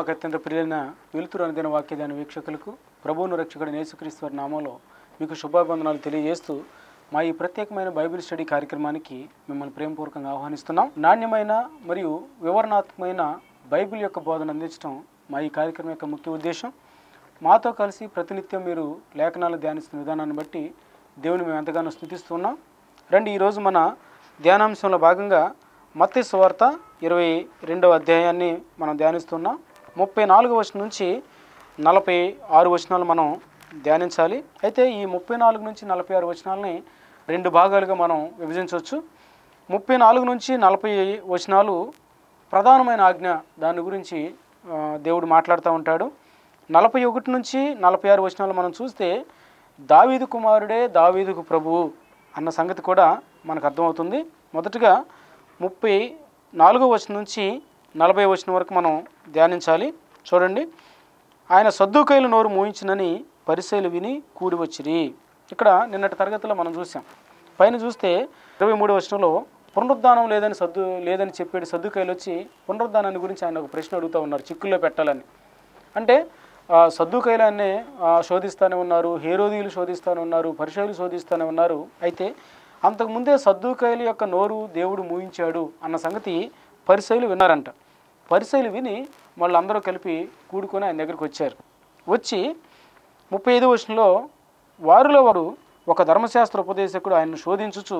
మాకు అత్యంత ప్రియులైన వెలుతురు అనుదిన వాక్యదాని వీక్షకులకు ప్రభువును రక్షకుడు యేసుక్రీస్తు వారి నామంలో మీకు శుభాభివందనాలు తెలియజేస్తూ మా ఈ ప్రత్యేకమైన బైబిల్ స్టడీ కార్యక్రమానికి మిమ్మల్ని ప్రేమపూర్వకంగా ఆహ్వానిస్తున్నాం నాణ్యమైన మరియు వివరణాత్మకమైన బైబిల్ యొక్క బోధన అందించడం మా ఈ కార్యక్రమం యొక్క ముఖ్య ఉద్దేశం మాతో కలిసి ప్రతినిత్యం మీరు లేఖనాలు ధ్యానిస్తున్న విధానాన్ని బట్టి దేవుని మేము ఎంతగానో స్థుతిస్తున్నాం రండి ఈరోజు మన ధ్యానాంశంలో భాగంగా మత్తి సువార్త ఇరవై రెండవ అధ్యాయాన్ని మనం ధ్యానిస్తున్నాం ముప్పై నాలుగు వచనం నుంచి నలభై ఆరు వచనాలు మనం ధ్యానించాలి అయితే ఈ ముప్పై నాలుగు నుంచి నలభై ఆరు వచనాలని రెండు భాగాలుగా మనం విభజించవచ్చు ముప్పై నాలుగు నుంచి నలభై వచనాలు ప్రధానమైన ఆజ్ఞ దాని గురించి ఆ, దేవుడు మాట్లాడుతూ ఉంటాడు నలభై ఒకటి నుంచి నలభై ఆరు వచనాలు మనం చూస్తే దావీదు కుమారుడే దావీదుకు ప్రభువు అన్న సంగతి కూడా మనకు అర్థమవుతుంది మొదటగా ముప్పై నాలుగో వచనం నుంచి నలభై వచనం వరకు మనం ధ్యానించాలి చూడండి ఆయన సద్దుకైలు నోరు మోయించినని పరిశైలు విని కూడి వచ్చిరి ఇక్కడ నిన్నటి తరగతిలో మనం చూసాం పైన చూస్తే ఇరవై మూడు వచనంలో పునరుద్ధానం లేదని సద్దు లేదని చెప్పేది సద్దుకైలు వచ్చి పునరుద్ధానాన్ని గురించి ఆయన ఒక ప్రశ్న అడుగుతూ ఉన్నారు చిక్కుల్లో పెట్టాలని అంటే ఆ, సద్దుకైలాన్ని ఆ, శోధిస్తూనే ఉన్నారు హేరోదీలు శోధిస్తూనే ఉన్నారు పరిశైలు శోధిస్తూనే ఉన్నారు అయితే అంతకుముందే సద్దుకైలు యొక్క నోరు దేవుడు మూయించాడు అన్న సంగతి పరిశైలు విన్నారంట పరిశైలు విని వాళ్ళందరూ కలిపి కూడుకొని ఆయన దగ్గరికి వచ్చారు వచ్చి ముప్పై ఐదు వర్షంలో వారిలో వారు ఒక ధర్మశాస్త్ర ఉపదేశకుడు ఆయన్ను శోధించుచు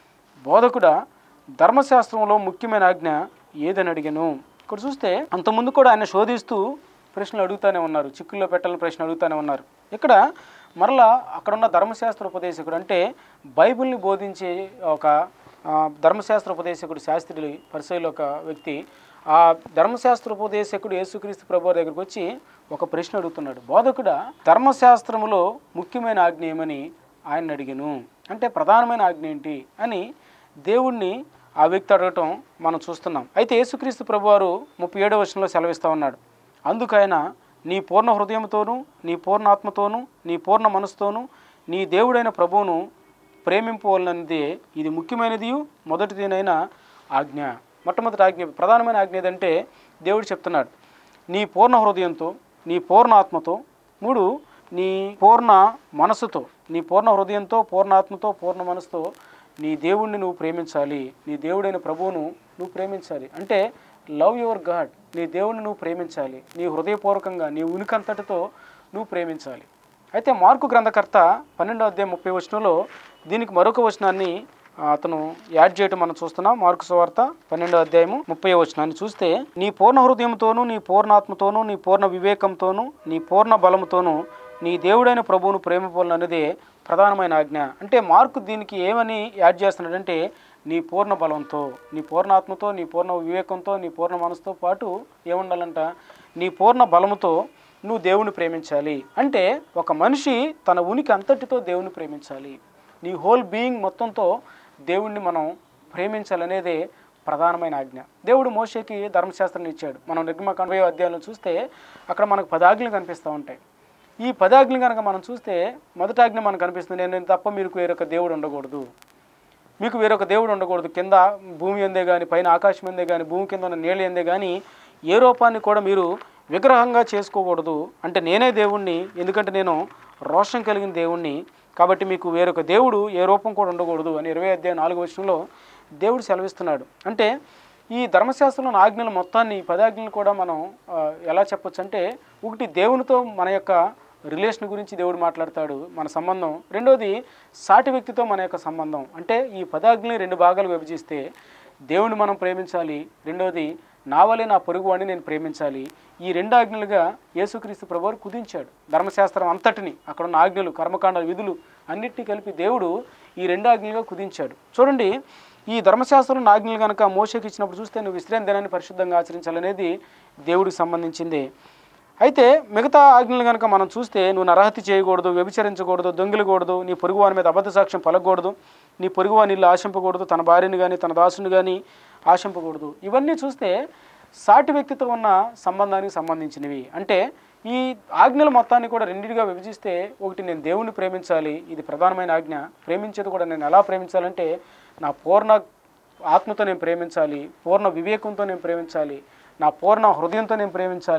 బోధకుడా ధర్మశాస్త్రంలో ముఖ్యమైన ఆజ్ఞ ఏదని అడిగాను ఇక్కడ చూస్తే అంతకుముందు కూడా ఆయన శోధిస్తూ ప్రశ్నలు అడుగుతానే ఉన్నారు చిక్కుల్లో పెట్టాలని ప్రశ్న అడుగుతానే ఉన్నారు ఇక్కడ మరలా అక్కడ ఉన్న ధర్మశాస్త్ర ఉపదేశకుడు అంటే బైబిల్ని బోధించే ఒక ఆ, ధర్మశాస్త్ర ఉపదేశకుడు శాస్త్రి పరిశైలి ఒక వ్యక్తి ఆ ధర్మశాస్త్ర ఉపదేశకుడు యేసుక్రీస్తు ప్రభు దగ్గరికి వచ్చి ఒక ప్రశ్న అడుగుతున్నాడు బోధకుడా ధర్మశాస్త్రములో ముఖ్యమైన ఆజ్ఞ ఏమని ఆయన అడిగాను అంటే ప్రధానమైన ఆజ్ఞ ఏంటి అని దేవుణ్ణి ఆ వ్యక్తి అడగటం మనం చూస్తున్నాం అయితే యేసుక్రీస్తు ప్రభువారు ముప్పై ఏడవ వచనంలో సెలవిస్తూ ఉన్నాడు అందుకు ఆయన నీ పూర్ణ హృదయంతోనూ నీ పూర్ణ ఆత్మతోనూ నీ పూర్ణ మనసుతోనూ నీ దేవుడైన ప్రభువును ప్రేమింపవలనదే ఇది ముఖ్యమైనది మొదటిదేనైన ఆజ్ఞ మొట్టమొదటి ఆజ్ఞ ప్రధానమైన ఆజ్ఞ ఏదంటే దేవుడు చెప్తున్నాడు నీ పూర్ణ హృదయంతో నీ పూర్ణ ఆత్మతో మూడు నీ పూర్ణ మనసుతో నీ పూర్ణ హృదయంతో పూర్ణ ఆత్మతో పూర్ణ మనసుతో నీ దేవుణ్ణి నువ్వు ప్రేమించాలి నీ దేవుడైన ప్రభువును నువ్వు ప్రేమించాలి అంటే లవ్ యువర్ గాడ్ నీ దేవుణ్ణి నువ్వు ప్రేమించాలి నీ హృదయపూర్వకంగా నీ ఉనికంతటితో నువ్వు ప్రేమించాలి అయితే మార్కు గ్రంథకర్త పన్నెండో అధ్యాయం ముప్పై వచనంలో దీనికి మరొక వచనాన్ని ఆ, అతను యాడ్ చేయటం మనం చూస్తున్నాం మార్కు సువార్త పన్నెండో అధ్యాయము ముప్పై వచనాన్ని చూస్తే నీ పూర్ణ హృదయంతోనూ నీ పూర్ణాత్మతోనూ నీ పూర్ణ వివేకంతోనూ నీ పూర్ణ బలముతోనూ నీ దేవుడైన ప్రభువును ప్రేమపోలనదే ప్రధానమైన ఆజ్ఞ అంటే మార్కు దీనికి ఏమని యాడ్ చేస్తున్నాడంటే నీ పూర్ణ బలంతో నీ పూర్ణాత్మతో నీ పూర్ణ వివేకంతో నీ పూర్ణ మనసుతో పాటు ఏముండాలంట నీ పూర్ణ బలముతో నువ్వు దేవుని ప్రేమించాలి అంటే ఒక మనిషి తన ఉనికి అంతటితో దేవుని ప్రేమించాలి నీ హోల్ బీయింగ్ మొత్తంతో దేవుణ్ణి మనం ప్రేమించాలనేదే ప్రధానమైన ఆజ్ఞ దేవుడు మోషేకి ధర్మశాస్త్రాన్ని ఇచ్చాడు మనం నిర్గమకాండ అధ్యాయంలో చూస్తే అక్కడ మనకు పదాజ్ఞలు కనిపిస్తూ ఉంటాయి ఈ పదాజ్ఞలు కనుక మనం చూస్తే మొదటి ఆజ్ఞ మనకు కనిపిస్తుంది నేను తప్ప మీకు వేరొక దేవుడు ఉండకూడదు మీకు వేరొక దేవుడు ఉండకూడదు కింద భూమి ఎందే కానీ పైన ఆకాశం ఎందే కానీ భూమి కింద ఉన్న నీళ్ళు ఎందే కానీ ఏ రూపాన్ని కూడా మీరు విగ్రహంగా చేసుకోకూడదు అంటే నేనే దేవుణ్ణి ఎందుకంటే నేను రోషం కలిగిన దేవుణ్ణి కాబట్టి మీకు వేరొక దేవుడు ఏ రూపం కూడా ఉండకూడదు అని ఇరవై అధ్యాయం నాలుగు వచనంలో దేవుడు సెలవిస్తున్నాడు అంటే ఈ ధర్మశాస్త్రంలో ఆజ్ఞలు మొత్తాన్ని ఈ పదాజ్ఞలు కూడా మనం ఆ, ఎలా చెప్పొచ్చు అంటే ఒకటి దేవునితో మన యొక్క రిలేషన్ గురించి దేవుడు మాట్లాడతాడు మన సంబంధం రెండోది సాటి వ్యక్తితో మన యొక్క సంబంధం అంటే ఈ పదాజ్ఞని రెండు భాగాలు విభజిస్తే దేవుని మనం ప్రేమించాలి రెండోది నా వలే నా పొరుగువాడిని నేను ప్రేమించాలి ఈ రెండు ఆజ్ఞలుగా యేసుక్రీస్తు ప్రభువారు కుదించాడు ధర్మశాస్త్రం అంతటిని అక్కడ ఉన్న ఆజ్ఞలు కర్మకాండ విధులు అన్నిటినీ కలిపి దేవుడు ఈ రెండు ఆజ్ఞలుగా కుదించాడు చూడండి ఈ ధర్మశాస్త్రం ఆజ్ఞలు కనుక మోసకి ఇచ్చినప్పుడు చూస్తే నువ్వు విశ్రాంతి దినాన్ని పరిశుద్ధంగా ఆచరించాలనేది దేవుడికి సంబంధించిందే అయితే మిగతా ఆజ్ఞలు కనుక మనం చూస్తే నువ్వు నరహత్య చేయకూడదు వ్యభిచరించకూడదు దొంగిలకూడదు నీ పొరుగువాని మీద అబద్ధ సాక్ష్యం పలకూడదు నీ పొరుగువాని ఇల్లు ఆశింపకూడదు తన భార్యని కానీ తన దాసుని కానీ ఆశింపకూడదు ఇవన్నీ చూస్తే సాటి వ్యక్తితో ఉన్న సంబంధానికి సంబంధించినవి అంటే ఈ ఆజ్ఞల మొత్తాన్ని కూడా రెండింటిగా విభజిస్తే ఒకటి నేను దేవుణ్ణి ప్రేమించాలి ఇది ప్రధానమైన ఆజ్ఞ ప్రేమించేది కూడా నేను ఎలా ప్రేమించాలంటే నా పూర్ణ ఆత్మతో నేను ప్రేమించాలి పూర్ణ వివేకంతో నేను ప్రేమించాలి నా పూర్ణ హృదయంతో నేను ప్రేమించాలి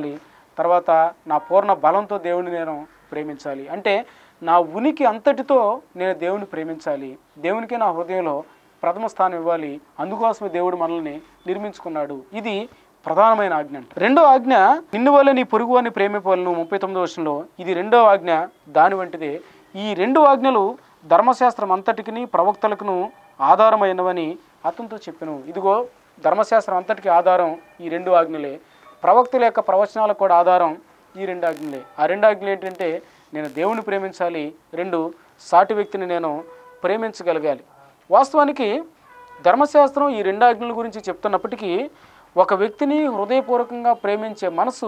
తర్వాత నా పూర్ణ బలంతో దేవుని నేను ప్రేమించాలి అంటే నా ఉనికి అంతటితో నేను దేవుని ప్రేమించాలి దేవునికే నా హృదయంలో ప్రథమ స్థానం ఇవ్వాలి అందుకోసమే దేవుడు మనల్ని నిర్మించుకున్నాడు ఇది ప్రధానమైన ఆజ్ఞ అంట. రెండో ఆజ్ఞ నిన్ను వల్ల నీ పొరుగు అని ప్రేమిపోలను ముప్పై తొమ్మిదో వర్షంలో ఇది రెండో ఆజ్ఞ దాని వంటిదే ఈ రెండు ఆజ్ఞలు ధర్మశాస్త్రం అంతటికి ప్రవక్తలకును ఆధారమైనవని అతనితో చెప్పాను ఇదిగో ధర్మశాస్త్రం అంతటికి ఆధారం ఈ రెండు ఆజ్ఞలే ప్రవక్తల యొక్క ప్రవచనాలకు కూడా ఆధారం ఈ రెండు ఆజ్ఞలే ఆ రెండు ఆజ్ఞలు ఏంటంటే నేను దేవుని ప్రేమించాలి రెండు సాటి వ్యక్తిని నేను ప్రేమించగలగాలి వాస్తవానికి ధర్మశాస్త్రం ఈ రెండు ఆజ్ఞల గురించి చెప్తున్నప్పటికీ ఒక వ్యక్తిని హృదయపూర్వకంగా ప్రేమించే మనసు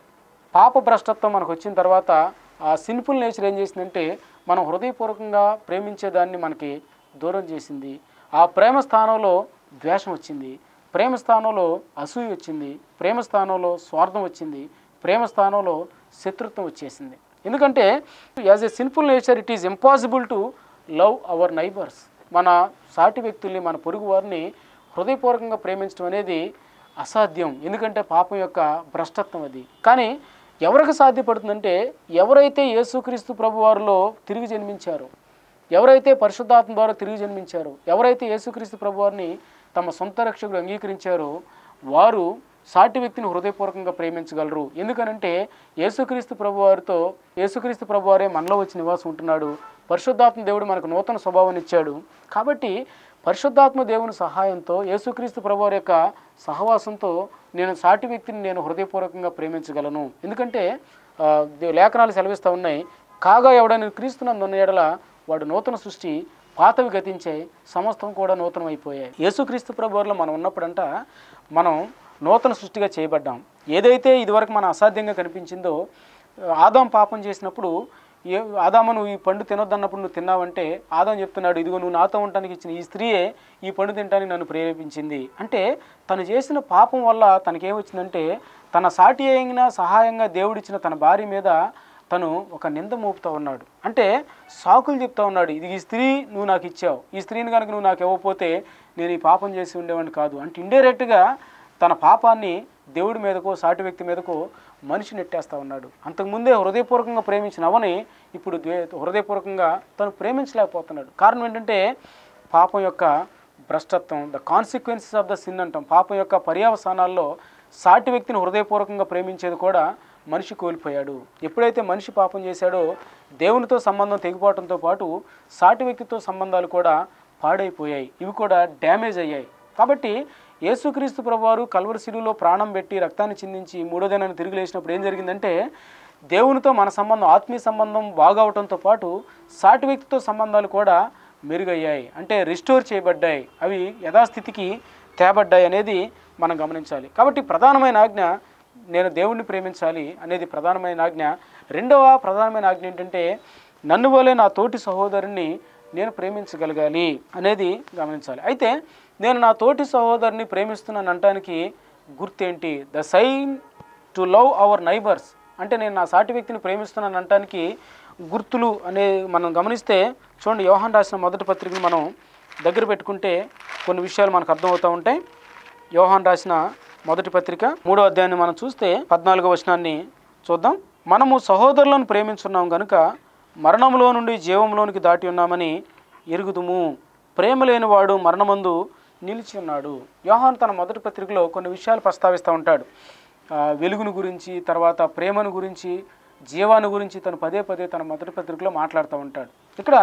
పాప భ్రష్టత్వం మనకు వచ్చిన తర్వాత ఆ సిన్ఫుల్ నేచర్ ఏం చేసిందంటే మనం హృదయపూర్వకంగా ప్రేమించేదాన్ని మనకి దూరం చేసింది ఆ ప్రేమ స్థానంలో ద్వేషం వచ్చింది ప్రేమ స్థానంలో అసూయ వచ్చింది ప్రేమ స్థానంలో స్వార్థం వచ్చింది ప్రేమ స్థానంలో శత్రుత్వం వచ్చేసింది ఎందుకంటే as a sinful nature it is impossible to love our neighbours మన సాటి వ్యక్తుల్ని మన పొరుగు వారిని హృదయపూర్వకంగా ప్రేమించడం అనేది అసాధ్యం ఎందుకంటే పాపం యొక్క భ్రష్టత్వం అది కానీ ఎవరికి సాధ్యపడుతుందంటే ఎవరైతే యేసుక్రీస్తు ప్రభు వారిలో తిరిగి జన్మించారో ఎవరైతే పరిశుద్ధాత్మ ద్వారా తిరిగి జన్మించారో ఎవరైతే యేసుక్రీస్తు ప్రభు వారిని తమ సొంత రక్షకుడు అంగీకరించారో వారు సాటి వ్యక్తిని హృదయపూర్వకంగా ప్రేమించగలరు ఎందుకనంటే యేసుక్రీస్తు ప్రభు వారితో యేసుక్రీస్తు ప్రభు వారే మనలో వచ్చి నివాసం ఉంటున్నాడు పరిశుద్ధాత్మ దేవుడు మనకు నూతన స్వభావాన్ని ఇచ్చాడు కాబట్టి పరిశుద్ధాత్మ దేవుని సహాయంతో యేసుక్రీస్తు ప్రభు వారి యొక్క సహవాసంతో నేను సాటి వ్యక్తిని నేను హృదయపూర్వకంగా ప్రేమించగలను ఎందుకంటే ఆ, దే- లేఖనాలు సెలవిస్తూ ఉన్నాయి కాగా ఎవడని క్రీస్తునందున్న ఎడల వాడు నూతన సృష్టి పాతవి గతించే సమస్తం కూడా నూతనం అయిపోయాయి యేసుక్రీస్తు ప్రభువారిలో మనం ఉన్నప్పుడంట మనం నూతన సృష్టిగా చేయబడ్డాం ఏదైతే ఇదివరకు మన అసాధ్యంగా కనిపించిందో ఆదాం పాపం చేసినప్పుడు ఏ ఆదామ నువ్వు ఈ పండు తినొద్దన్నప్పుడు నువ్వు తిన్నావంటే ఆదాం చెప్తున్నాడు ఇదిగో నువ్వు నాతో ఉండటానికి ఇచ్చిన ఈ స్త్రీయే ఈ పండు తినడానికి నన్ను ప్రేరేపించింది అంటే తను చేసిన పాపం వల్ల తనకేమొచ్చిందంటే తన సాటి అయిన సహాయంగా దేవుడిచ్చిన తన భార్య మీద తను ఒక నింద మోపుతా ఉన్నాడు అంటే సాకులు చెప్తా ఉన్నాడు ఇది ఈ స్త్రీ నువ్వు నాకు ఇచ్చావు ఈ స్త్రీని కనుక నువ్వు నాకు ఇవ్వకపోతే నేను ఈ పాపం చేసి ఉండేవాడిని కాదు అంటే ఇండైరెక్ట్గా తన పాపాన్ని దేవుడి మీదకో సాటి వ్యక్తి మీదకో మనిషి నెట్టేస్తా ఉన్నాడు అంతకుముందే హృదయపూర్వకంగా ప్రేమించిన అవని ఇప్పుడు ద్వే హృదయపూర్వకంగా తను ప్రేమించలేకపోతున్నాడు కారణం ఏంటంటే పాపం యొక్క భ్రష్టత్వం the consequences of the sin అంటాం పాపం యొక్క పర్యావసానాల్లో సాటి వ్యక్తిని హృదయపూర్వకంగా ప్రేమించేది కూడా మనిషి కోల్పోయాడు ఎప్పుడైతే మనిషి పాపం చేశాడో దేవునితో సంబంధం తెగిపోవడంతో పాటు సాటి వ్యక్తితో సంబంధాలు కూడా పాడైపోయాయి ఇవి కూడా డ్యామేజ్ అయ్యాయి కాబట్టి యేసుక్రీస్తు ప్రభువారు కల్వరి శిలువలో ప్రాణం పెట్టి రక్తాన్ని చిందించి మూడో దినాన్ని తిరిగి లేచినప్పుడు ఏం జరిగిందంటే దేవునితో మన సంబంధం ఆత్మీయ సంబంధం బాగవటంతో పాటు సాటి వ్యక్తితో సంబంధాలు కూడా మెరుగయ్యాయి అంటే రిస్టోర్ చేయబడ్డాయి అవి యథాస్థితికి తేబడ్డాయి అనేది మనం గమనించాలి కాబట్టి ప్రధానమైన ఆజ్ఞ నేను దేవుణ్ణి ప్రేమించాలి అనేది ప్రధానమైన ఆజ్ఞ రెండవ ప్రధానమైన ఆజ్ఞ ఏంటంటే నన్ను వలె నా తోటి సహోదరుని నేను ప్రేమించగలగాలి అనేది గమనించాలి అయితే నేను నా తోటి సహోదరుని ప్రేమిస్తున్నాను అనటానికి గుర్తేంటి the sign to love our neighbours అంటే నేను నా సాటి వ్యక్తిని ప్రేమిస్తున్నాను అనటానికి గుర్తులు అనే మనం గమనిస్తే చూడండి యోహాన్ రాసిన మొదటి పత్రికను మనం దగ్గర పెట్టుకుంటే కొన్ని విషయాలు మనకు అర్థమవుతూ ఉంటాయి యోహాన్ రాసిన మొదటి పత్రిక మూడో అధ్యాయాన్ని మనం చూస్తే పద్నాలుగో వచనాన్ని చూద్దాం మనము సహోదరులను ప్రేమించున్నాం కనుక మరణంలో నుండి జీవంలోనికి దాటి ఉన్నామని ఎరుగుదుము ప్రేమ లేనివాడు మరణమందు నిలిచి ఉన్నాడు యోహాన్ తన మొదటి పత్రికలో కొన్ని విషయాలు ప్రస్తావిస్తూ ఉంటాడు ఆ, వెలుగును గురించి తర్వాత ప్రేమను గురించి జీవాన్ని గురించి తను పదే పదే తన మొదటి పత్రికలో మాట్లాడుతూ ఉంటాడు ఇక్కడ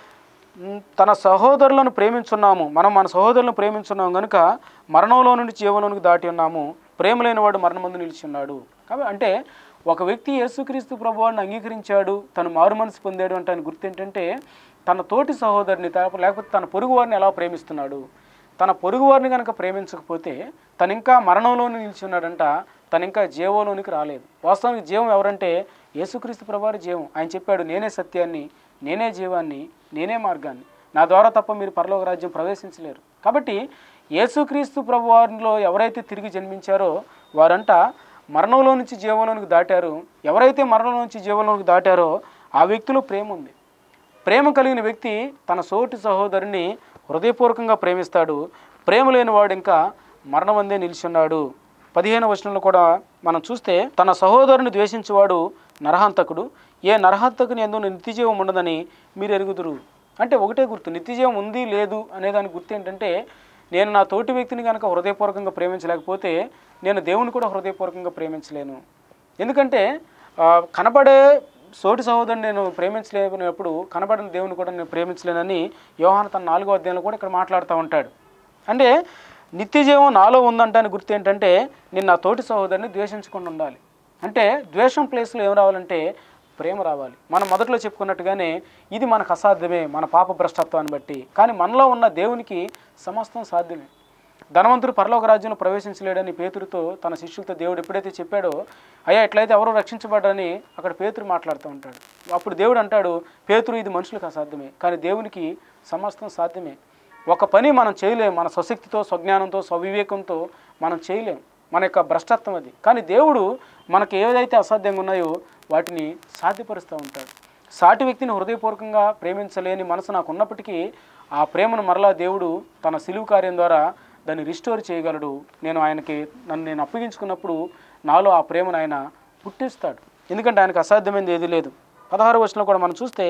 మ్, తన సహోదరులను ప్రేమించున్నాము మనం మన సహోదరులను ప్రేమించున్నాము కనుక మరణంలో నుండి జీవంలోనికి దాటి ఉన్నాము ప్రేమ లేనివాడు మరణమందు నిలిచి ఉన్నాడు కాబట్టి అంటే ఒక వ్యక్తి యేసుక్రీస్తు ప్రభువాన్ని అంగీకరించాడు తను మారు మనసు పొందాడు అంటే ఆయన గుర్తు ఏంటంటే తన తోటి సహోదరుని తా- లేకపోతే తన పొరుగు వారిని ఎలా ప్రేమిస్తున్నాడు తన పొరుగు వారిని కనుక ప్రేమించకపోతే తను ఇంకా మరణంలోనే నిలిచి ఉన్నాడంట తను ఇంకా జీవంలోనికి రాలేదు వాస్తవానికి జీవం ఎవరంటే యేసుక్రీస్తు ప్రభువారి జీవం ఆయన చెప్పాడు నేనే సత్యాన్ని నేనే జీవాన్ని నేనే మార్గాన్ని నా ద్వారా తప్ప మీరు పరలోక రాజ్యం ప్రవేశించలేరు కాబట్టి యేసుక్రీస్తు ప్రభువారిలో ఎవరైతే తిరిగి జన్మించారో వారంట మరణంలో నుంచి జీవంలోనికి దాటారు ఎవరైతే మరణంలో నుంచి జీవంలోనికి దాటారో ఆ వ్యక్తిలో ప్రేమ ఉంది ప్రేమ కలిగిన వ్యక్తి తన సోటి సహోదరుని హృదయపూర్వకంగా ప్రేమిస్తాడు ప్రేమ లేని వాడు ఇంకా మరణమందే నిలిచున్నాడు పదిహేను వచనంలో కూడా మనం చూస్తే తన సహోదరుని ద్వేషించేవాడు నరహంతకుడు ఏ నరహంతకుని ఎందు నిత్యజీవం ఉండదని మీరు ఎరుగుదురు అంటే ఒకటే గుర్తు నిత్యజీవం ఉంది లేదు అనే దాని గుర్తు ఏంటంటే నేను నా తోటి వ్యక్తిని కనుక హృదయపూర్వకంగా ప్రేమించలేకపోతే నేను దేవుని కూడా హృదయపూర్వకంగా ప్రేమించలేను ఎందుకంటే ఆ, కనబడే సోటి సహోదరుని నేను ప్రేమించలేనప్పుడు కనబడిన దేవుని కూడా నేను ప్రేమించలేనని యోహాను తన నాలుగో అధ్యాయంలో కూడా ఇక్కడ మాట్లాడుతూ ఉంటాడు అంటే నిత్యజీవం నాలో ఉందంటాని గుర్తు ఏంటంటే నేను నా తోటి సహోదరుని ద్వేషించకుండా ఉండాలి అంటే ద్వేషం ప్లేస్లో ఏం రావాలంటే ప్రేమ రావాలి మనం మొదట్లో చెప్పుకున్నట్టుగానే ఇది మనకు అసాధ్యమే మన పాప భ్రష్టత్వాన్ని బట్టి కానీ మనలో ఉన్న దేవునికి సమస్తం సాధ్యమే ధనవంతుడు పరలోక రాజ్యంలో ప్రవేశించలేడని పేతురుతో తన శిష్యులతో దేవుడు ఎప్పుడైతే చెప్పాడో అయ్యా ఎట్లయితే ఎవరో రక్షించబడ్డని అక్కడ పేతురు మాట్లాడుతూ ఉంటాడు అప్పుడు దేవుడు అంటాడు పేతురు ఇది మనుషులకు అసాధ్యమే కానీ దేవునికి సమస్తం సాధ్యమే ఒక పని మనం చేయలేం మన స్వశక్తితో స్వజ్ఞానంతో స్వవివేకంతో మనం చేయలేం మన యొక్క భ్రష్టత్వం అది కానీ దేవుడు మనకు ఏదైతే అసాధ్యంగా ఉన్నాయో వాటిని సాధ్యపరుస్తూ ఉంటాడు సాటి వ్యక్తిని హృదయపూర్వకంగా ప్రేమించలేని మనసు నాకు ఉన్నప్పటికీ ఆ ప్రేమను మరలా దేవుడు తన సిలువు కార్యం ద్వారా దాన్ని రిస్టోర్ చేయగలడు నేను ఆయనకి నన్ను నేను అప్పగించుకున్నప్పుడు నాలో ఆ ప్రేమను ఆయన పుట్టిస్తాడు ఎందుకంటే ఆయనకు అసాధ్యమైనది ఏది లేదు పదహారు వచనంలో కూడా మనం చూస్తే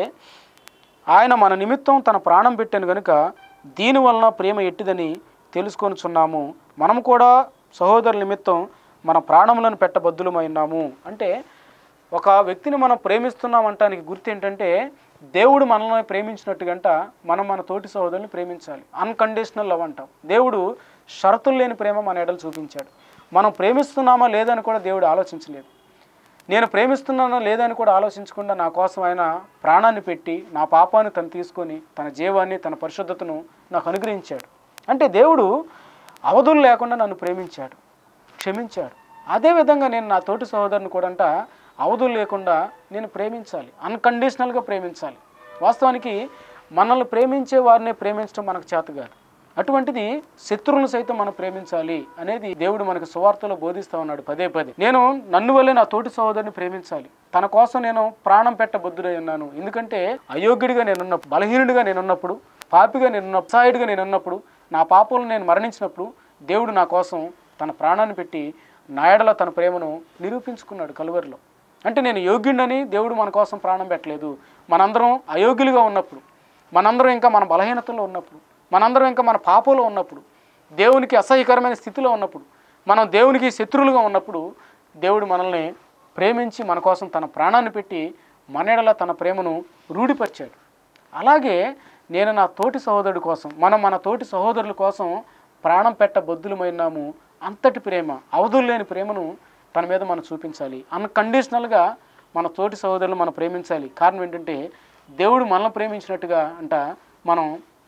ఆయన మన నిమిత్తం తన ప్రాణం పెట్టాను కనుక దీని వలన ప్రేమ ఎట్టిదని తెలుసుకొనుచున్నాము మనం కూడా సహోదరుల నిమిత్తం మన ప్రాణములను పెట్టబద్దులమైనాము అంటే ఒక వ్యక్తిని మనం ప్రేమిస్తున్నాం అంటానికి గుర్తు ఏంటంటే దేవుడు మనల్ని ప్రేమించినట్టు గంట మనం మన తోటి సహోదరుని ప్రేమించాలి అన్కండిషనల్ లవ్ అంటాం దేవుడు షరతులు లేని ప్రేమ మన ఎడలు చూపించాడు మనం ప్రేమిస్తున్నామా లేదని కూడా దేవుడు ఆలోచించలేదు నేను ప్రేమిస్తున్నానా లేదని కూడా ఆలోచించకుండా నా కోసం ఆయన ప్రాణాన్ని పెట్టి నా పాపాన్ని తను తీసుకొని తన జీవాన్ని తన పరిశుద్ధతను నాకు అనుగ్రహించాడు అంటే దేవుడు అవధులు లేకుండా నన్ను ప్రేమించాడు క్షమించాడు అదేవిధంగా నేను నా తోటి సహోదరుని కూడా అంట అవధులు లేకుండా నేను ప్రేమించాలి అన్కండిషనల్గా ప్రేమించాలి వాస్తవానికి మనల్ని ప్రేమించే వారిని ప్రేమించడం మనకు చేత కాదు అటువంటిది శత్రువులను సైతం మనం ప్రేమించాలి అనేది దేవుడు మనకు సువార్తలో బోధిస్తూ ఉన్నాడు పదే పదే నేను నన్ను వల్లే నా తోటి సహోదరుని ప్రేమించాలి తన కోసం నేను ప్రాణం పెట్టబద్దుడై ఉన్నాను ఎందుకంటే అయోగ్యుడిగా నేనున్నప్పుడు బలహీనుడిగా నేనున్నప్పుడు పాపిగా నేనున్న ఉత్సాహిడిగా నేనున్నప్పుడు నా పాపలను నేను మరణించినప్పుడు దేవుడు నా కోసం తన ప్రాణాన్ని పెట్టి నా ఎడల తన ప్రేమను నిరూపించుకున్నాడు కలువరిలో అంటే నేను యోగ్యుడిని దేవుడు మన కోసం ప్రాణం పెట్టలేదు మనందరం అయోగ్యులుగా ఉన్నప్పుడు మనందరం ఇంకా మన బలహీనతలో ఉన్నప్పుడు మనందరం ఇంకా మన పాపంలో ఉన్నప్పుడు దేవునికి అసహ్యకరమైన స్థితిలో ఉన్నప్పుడు మనం దేవునికి శత్రువులుగా ఉన్నప్పుడు దేవుడు మనల్ని ప్రేమించి మన కోసం తన ప్రాణాన్ని పెట్టి మన ఎడల తన ప్రేమను రూఢిపరిచాడు అలాగే నేను నా తోటి సహోదరుడి కోసం మనం మన తోటి సహోదరుల కోసం ప్రాణం పెట్ట బొద్దులమైనాము అంతటి ప్రేమ అవధులు లేని ప్రేమను తన మీద మనం చూపించాలి అన్కండిషనల్గా మన తోటి సహోదరులు మనం ప్రేమించాలి కారణం ఏంటంటే దేవుడు మనల్ని ప్రేమించినట్టుగా అంట మనం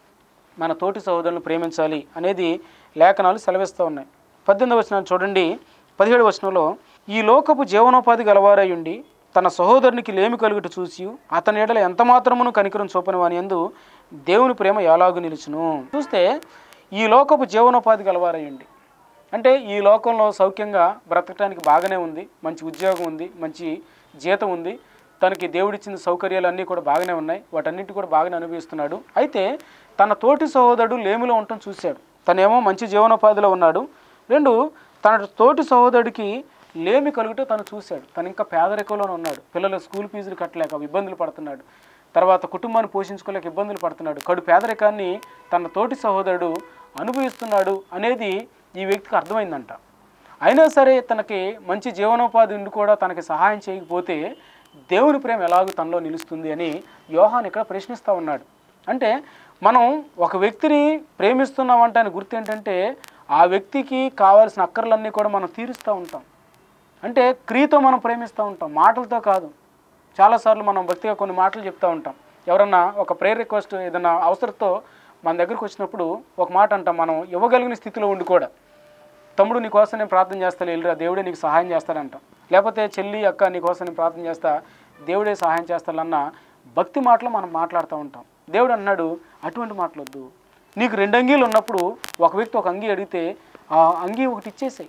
మన తోటి సహోదరులను ప్రేమించాలి అనేది లేఖనాలు సెలవిస్తూ ఉన్నాయి పద్దెనిమిది వచనాలు చూడండి పదిహేడు వచనంలో ఈ లోకపు జీవనోపాధి గలవారై ఉండి తన సహోదరునికి లేమి కలుగుట చూసి అతని ఎడల ఎంత మాత్రమును కనికరం చూపని వాని ఎందు దేవుని ప్రేమ ఎలాగు నిలుచును చూస్తే ఈ లోకపు జీవనోపాధి గలవారై ఉండి అంటే ఈ లోకంలో సౌఖ్యంగా బ్రతకడానికి బాగానే ఉంది మంచి ఉద్యోగం ఉంది మంచి జీతం ఉంది తనకి దేవుడిచ్చిన సౌకర్యాలు అన్నీ కూడా బాగానే ఉన్నాయి వాటన్నిటి కూడా బాగానే అనుభవిస్తున్నాడు అయితే తన తోటి సహోదరుడు లేమిలో ఉండటం చూశాడు తనేమో మంచి జీవనోపాధిలో ఉన్నాడు రెండు తన తోటి సహోదరుడికి లేమి కలుగుట తను చూశాడు తను ఇంకా పేదరికంలోనే ఉన్నాడు పిల్లల స్కూల్ ఫీజులు కట్టలేక ఇబ్బందులు పడుతున్నాడు తర్వాత కుటుంబాన్ని పోషించుకోలేక ఇబ్బందులు పడుతున్నాడు కడు పేదరికాన్ని తన తోటి సహోదరుడు అనుభవిస్తున్నాడు అనేది ఈ వ్యక్తికి అర్థమైందంట అయినా సరే తనకి మంచి జీవనోపాధి ఉండి కూడా తనకి సహాయం చేయకపోతే దేవుని ప్రేమ ఎలాగో తనలో నిలుస్తుంది అని యోహాన్ ఇక్కడ ప్రశ్నిస్తూ ఉన్నాడు అంటే మనం ఒక వ్యక్తిని ప్రేమిస్తున్నామంటే అని గుర్తు ఏంటంటే ఆ వ్యక్తికి కావాల్సిన అక్కర్లన్నీ కూడా మనం తీరుస్తూ ఉంటాం అంటే క్రియతో మనం ప్రేమిస్తూ ఉంటాం మాటలతో కాదు చాలాసార్లు మనం భక్తిగా కొన్ని మాటలు చెప్తూ ఉంటాం ఎవరన్నా ఒక ప్రేయర్ రిక్వెస్ట్ ఏదైనా అవసరంతో మన దగ్గరకు వచ్చినప్పుడు ఒక మాట అంటాం మనం ఇవ్వగలిగిన స్థితిలో ఉండి కూడా తమ్ముడు నీ కోసం నేను ప్రార్థన చేస్తాను వెళ్ళిరా దేవుడే నీకు సహాయం చేస్తాడంటాం లేకపోతే చెల్లి అక్క నీ కోసం నేను ప్రార్థన చేస్తా దేవుడే సహాయం చేస్తాడన్న భక్తి మాటలు మనం మాట్లాడుతూ ఉంటాం దేవుడు అన్నాడు అటువంటి మాటలొద్దు నీకు రెండు అంగీలు ఉన్నప్పుడు ఒక వ్యక్తి ఒక అంగీ అడిగితే ఆ అంగీ ఒకటి ఇచ్చేసాయి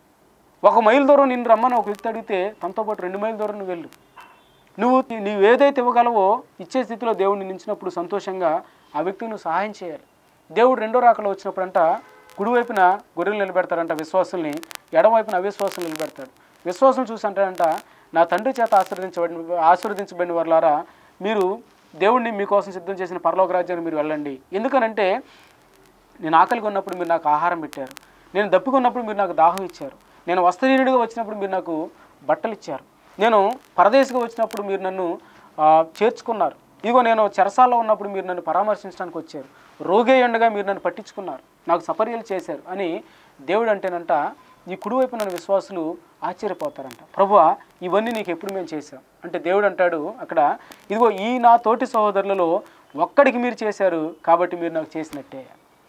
ఒక మైల్ దూరం నిన్ను రమ్మని ఒక వ్యక్తి అడిగితే తనతో పాటు రెండు మైల్ దూరం నువ్వు వెళ్ళు నువ్వు నీవు ఏదైతే ఇవ్వగలవో ఇచ్చే స్థితిలో దేవుడిని నిలిచినప్పుడు సంతోషంగా ఆ వ్యక్తికి నువ్వు సహాయం చేయాలి దేవుడు రెండో రాకలో వచ్చినప్పుడంట కుడివైపున గొర్రెలు నిలబెడతారంట విశ్వాసుల్ని ఎడమవైపున అవిశ్వాసం నిలబెడతాడు విశ్వాసం చూసి అంటాడంట నా తండ్రి చేత ఆశీర్వదించబడిన ఆశీర్వదించబడిన వారులారా మీరు దేవుడిని మీకోసం సిద్ధం చేసిన పరలోక రాజ్యానికి మీరు వెళ్ళండి ఎందుకనంటే నేను ఆకలిగా ఉన్నప్పుడు మీరు నాకు ఆహారం పెట్టారు నేను దప్పికొన్నప్పుడు మీరు నాకు దాహం ఇచ్చారు నేను వస్త్రహీనుడిగా వచ్చినప్పుడు మీరు నాకు బట్టలు ఇచ్చారు నేను పరదేశిగా వచ్చినప్పుడు మీరు నన్ను ఆ, చేర్చుకున్నారు ఇదిగో నేను చెరసాల్లో ఉన్నప్పుడు మీరు నన్ను పరామర్శించడానికి వచ్చారు రోగే ఉండగా మీరు నన్ను పట్టించుకున్నారు నాకు సపర్యలు చేశారు అని దేవుడు అంటేనంట ఈ కుడివైపు నన్ను విశ్వాసులు ఆశ్చర్యపోతారంట ప్రభువా ఇవన్నీ నీకు ఎప్పుడు మేము చేశాం అంటే దేవుడు అంటాడు అక్కడ ఇదిగో ఈ నా తోటి సహోదరులలో ఒక్కడికి మీరు చేశారు కాబట్టి మీరు నాకు చేసినట్టే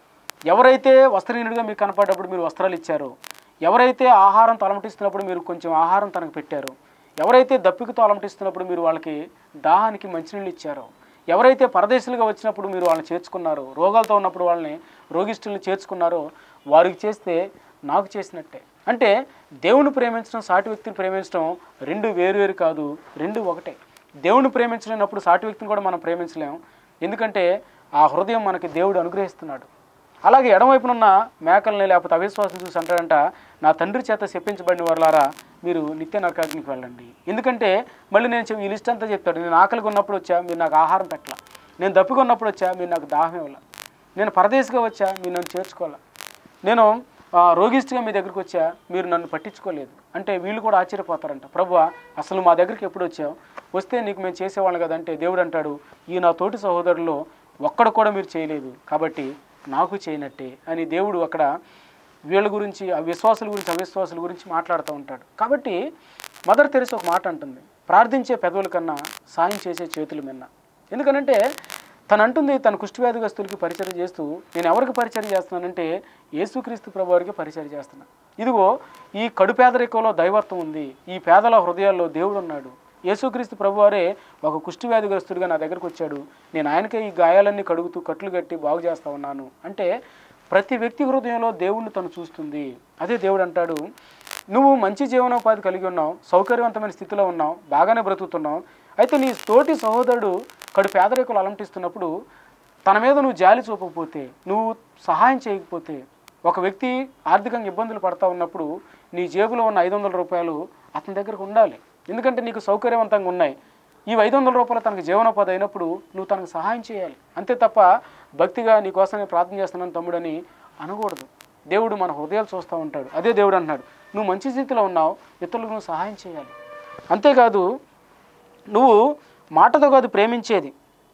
ఎవరైతే వస్త్రహీనుడిగా మీకు కనపడ్డప్పుడు మీరు వస్త్రాలు ఇచ్చారో ఎవరైతే ఆహారం తలమటిస్తున్నప్పుడు మీరు కొంచెం ఆహారం తనకు పెట్టారో ఎవరైతే దప్పికతో అలమటిస్తున్నప్పుడు మీరు వాళ్ళకి దాహానికి మంచినీళ్ళు ఇచ్చారో ఎవరైతే పరదేశులుగా వచ్చినప్పుడు మీరు వాళ్ళని చేర్చుకున్నారో రోగాలతో ఉన్నప్పుడు వాళ్ళని రోగిష్ఠుల్ని చేర్చుకున్నారో వారికి చేస్తే నాకు చేసినట్టే అంటే దేవుని ప్రేమించడం సాటి వ్యక్తిని ప్రేమించడం రెండు వేరువేరు కాదు రెండు ఒకటే దేవుని ప్రేమించలేనప్పుడు సాటి వ్యక్తిని కూడా మనం ప్రేమించలేం ఎందుకంటే ఆ హృదయం మనకి దేవుడు అనుగ్రహిస్తున్నాడు అలాగే ఎడమవైపునున్న మేకల్ని లేకపోతే అవిశ్వాసం చూసి అంటాడంట నా తండ్రి చేత చెప్పించబడిన వారులారా మీరు నిత్య నరకాగ్నికి వెళ్ళండి ఎందుకంటే మళ్ళీ నేను చెప్- ఈ లిస్ట్ అంతా చెప్తాడు నేను ఆకలిగా ఉన్నప్పుడు వచ్చా మీరు నాకు ఆహారం పెట్టాల నేను దప్పిగా ఉన్నప్పుడు వచ్చా మీరు నాకు దాహం ఇవ్వాల నేను పరదేశిగా వచ్చా మీరు నన్ను చేర్చుకోవాలా నేను ఆ, రోగిష్టిగా మీ దగ్గరికి వచ్చా మీరు నన్ను పట్టించుకోలేదు అంటే వీళ్ళు కూడా ఆశ్చర్యపోతారంట ప్రభు అసలు మా దగ్గరికి ఎప్పుడు వచ్చావు వస్తే నీకు మేము చేసేవాళ్ళం కదంటే దేవుడు అంటాడు ఈ నా తోటి సహోదరుల్లో ఒక్కడ కూడా మీరు చేయలేదు కాబట్టి నాకు చేయనట్టే అని దేవుడు అక్కడ వీళ్ళ గురించి ఆ విశ్వాసుల గురించి అవిశ్వాసుల గురించి మాట్లాడుతూ ఉంటాడు కాబట్టి మదర్ తెరిసి ఒక మాట అంటుంది ప్రార్థించే పెదవుల కన్నా సాయం చేసే చేతులు మిన్న ఎందుకనంటే తను అంటుంది తన కుష్ఠవ్యాధిగ్రస్తులకి పరిచయం చేస్తూ నేను ఎవరికి పరిచయం చేస్తున్నానంటే యేసుక్రీస్తు ప్రభు వారికి పరిచయం చేస్తున్నాను ఇదిగో ఈ కడు పేదరికంలో దైవత్వం ఉంది ఈ పేదల హృదయాల్లో దేవుడు ఉన్నాడు యేసుక్రీస్తు ప్రభువారే ఒక కుష్ఠవ్యాధిగ్రస్తుడిగా నా దగ్గరకు వచ్చాడు నేను ఆయనకే ఈ గాయాలన్నీ కడుగుతూ కట్లు కట్టి బాగు చేస్తా ఉన్నాను అంటే ప్రతి వ్యక్తి హృదయంలో దేవుణ్ణి తను చూస్తుంది అదే దేవుడు అంటాడు నువ్వు మంచి జీవనోపాధి కలిగి ఉన్నావు సౌకర్యవంతమైన స్థితిలో ఉన్నావు బాగానే బ్రతుకుతున్నావు అయితే నీ తోటి సహోదరుడు కడు పేదరికలు అలంటిస్తున్నప్పుడు తన మీద నువ్వు జాలి చూపకపోతే నువ్వు సహాయం చేయకపోతే ఒక వ్యక్తి ఆర్థికంగా ఇబ్బందులు పడతా ఉన్నప్పుడు నీ జేబులో ఉన్న ఐదు వందల రూపాయలు అతని దగ్గరకు ఉండాలి ఎందుకంటే నీకు సౌకర్యవంతంగా ఉన్నాయి ఈ ఐదు వందల రూపాయలు తనకు జీవనోపాధి అయినప్పుడు నువ్వు తనకు సహాయం చేయాలి అంతే తప్ప భక్తిగా నీ కోసం నేను ప్రార్థన చేస్తున్నాను తమ్ముడని అనకూడదు దేవుడు మన హృదయాలు చూస్తూ ఉంటాడు అదే దేవుడు అంటున్నాడు నువ్వు మంచి స్థితిలో ఉన్నావు ఇతరులకు నువ్వు సహాయం చేయాలి అంతేకాదు నువ్వు మాటతో కాదు ప్రేమించేది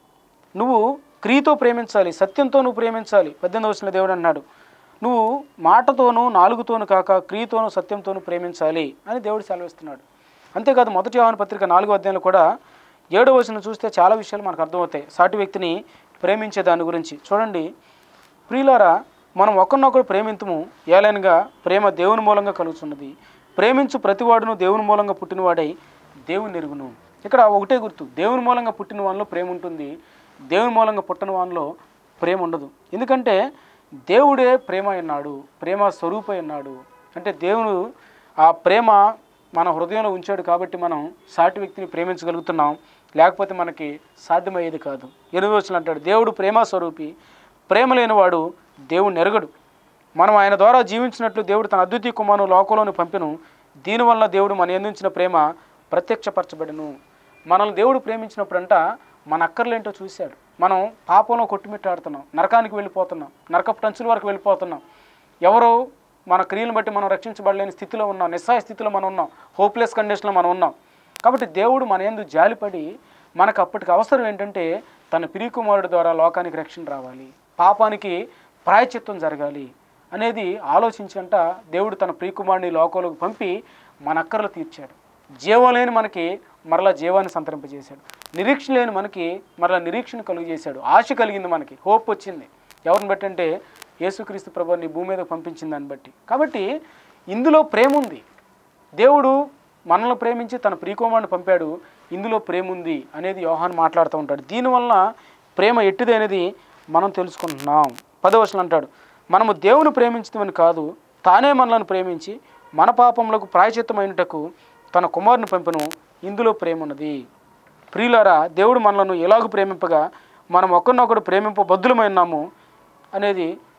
నువ్వు క్రియతో ప్రేమించాలి సత్యంతో నువ్వు ప్రేమించాలి పద్దెనిమిది వచ్చిన దేవుడు అన్నాడు నువ్వు మాటతోనూ నాలుగుతోను కాక క్రియతోనూ సత్యంతోనూ ప్రేమించాలి అని దేవుడు సెలవిస్తున్నాడు అంతేకాదు మొదటి యోహాను పత్రిక నాలుగో అధ్యాయంలో కూడా ఏడో వచనం చూస్తే చాలా విషయాలు మనకు అర్థమవుతాయి సాటి వ్యక్తిని ప్రేమించే దాని గురించి చూడండి ప్రియులారా మనం ఒకరినొకరు ప్రేమింతుము ఏలైనగా ప్రేమ దేవుని మూలంగా కలుగుతున్నది ప్రేమించు ప్రతివాడును దేవుని మూలంగా పుట్టినవాడై దేవుని ఎరుగును ఇక్కడ ఒకటే గుర్తు దేవుని మూలంగా పుట్టిన వానిలో ప్రేమ ఉంటుంది దేవుని మూలంగా పుట్టిన వానిలో ప్రేమ ఉండదు ఎందుకంటే దేవుడే ప్రేమ అన్నాడు ప్రేమ స్వరూపై ఉన్నాడు అంటే దేవుడు ఆ ప్రేమ మన హృదయంలో ఉంచాడు కాబట్టి మనం సాటి వ్యక్తిని ప్రేమించగలుగుతున్నాం లేకపోతే మనకి సాధ్యమయ్యేది కాదు ఎనిమిది వచ్చిన అంటాడు దేవుడు ప్రేమ స్వరూపి ప్రేమ లేనివాడు దేవుడు నెరగడు మనం ఆయన ద్వారా జీవించినట్లు దేవుడు తన అద్వితీయ కుమారుని లోకంలోని పంపెను దీనివల్ల దేవుడు మన అందించిన ప్రేమ ప్రత్యక్షపరచబడను మనల్ని దేవుడు ప్రేమించినప్పుడంట మన అక్కర్లేంటో చూశాడు మనం పాపంలో కొట్టుమిట్టాడుతున్నాం నరకానికి వెళ్ళిపోతున్నాం నరకపు టంచుల వరకు వెళ్ళిపోతున్నాం ఎవరో మన క్రియలను బట్టి మనం రక్షించబడలేని స్థితిలో ఉన్నాం నిస్సాయ స్థితిలో మనం ఉన్నాం హోప్లెస్ కండిషన్లో మనం ఉన్నాం కాబట్టి దేవుడు మన ఎందు జాలిపడి మనకు అప్పటికి అవసరం ఏంటంటే తన పిరికుమారుడు ద్వారా లోకానికి రక్షణ రావాలి పాపానికి ప్రాయచిత్తం జరగాలి అనేది ఆలోచించంట దేవుడు తన ప్రియకుమారుని లోకంలోకి పంపి మన అక్కర్లు తీర్చాడు జీవం లేని మనకి మరలా జీవాన్ని సంతరింపజేశాడు నిరీక్షణ లేని మనకి మరలా నిరీక్షణ కలుగు చేశాడు ఆశ కలిగింది మనకి హోప్ వచ్చింది ఎవరిని బట్టి అంటే యేసుక్రీస్తు ప్రభుని భూమి మీద పంపించిన దాన్ని బట్టి కాబట్టి ఇందులో ప్రేమ ఉంది దేవుడు మనల్ని ప్రేమించి తన ప్రియకుమారుని పంపాడు ఇందులో ప్రేమ ఉంది అనేది యోహాన్ మాట్లాడుతూ ఉంటాడు దీనివల్ల ప్రేమ ఎట్టిది అనేది మనం తెలుసుకుంటున్నాం పదవచనం అంటాడు మనము దేవుని ప్రేమించమని కాదు తానే మనలను ప్రేమించి మన పాపములకు ప్రాయచిత్తమైనటకు తన కుమారుని పంపను ఇందులో ప్రేమ ఉన్నది ప్రియులారా దేవుడు మనలను ఎలాగూ ప్రేమింపగా మనం ఒకరినొకడు ప్రేమింప బద్దులమై ఉన్నాము అనేది